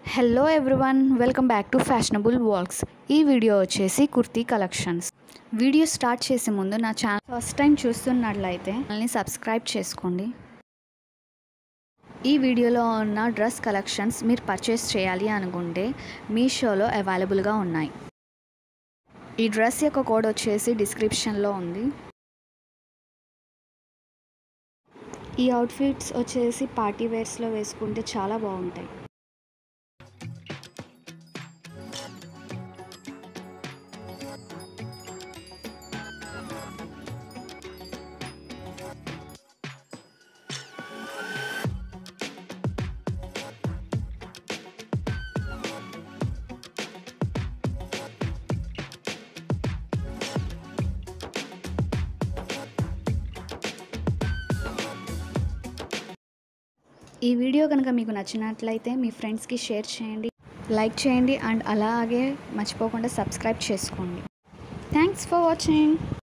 hello everyone welcome back to fashionable walks ఈ video వచ్చేసి kurti collections video start చేసే ముందు నా ఛానల్ ఫస్ట్ టైం చూస్తున్నట్లయితే ఛానల్ని సబ్స్క్రైబ్ చేసుకోండి ఈ వీడియోలో ఉన్న డ్రెస్ కలెక్షన్స్ మీరు పర్చేస్ చేయాలి అనుకుంటే మీషోలో అవైలబుల్గా ఉన్నాయి ఈ డ్రెస్ యొక్క కోడ్ వచ్చేసి డిస్క్రిప్షన్లో ఉంది ఈ అవుట్ఫిట్స్ వచ్చేసి పార్టీ వేర్స్లో వేసుకుంటే చాలా బాగుంటాయి ఈ వీడియో కనుక మీకు నచ్చినట్లయితే మీ ఫ్రెండ్స్కి షేర్ చేయండి లైక్ చేయండి అండ్ అలాగే మర్చిపోకుండా సబ్స్క్రైబ్ చేసుకోండి థ్యాంక్స్ ఫర్ వాచింగ్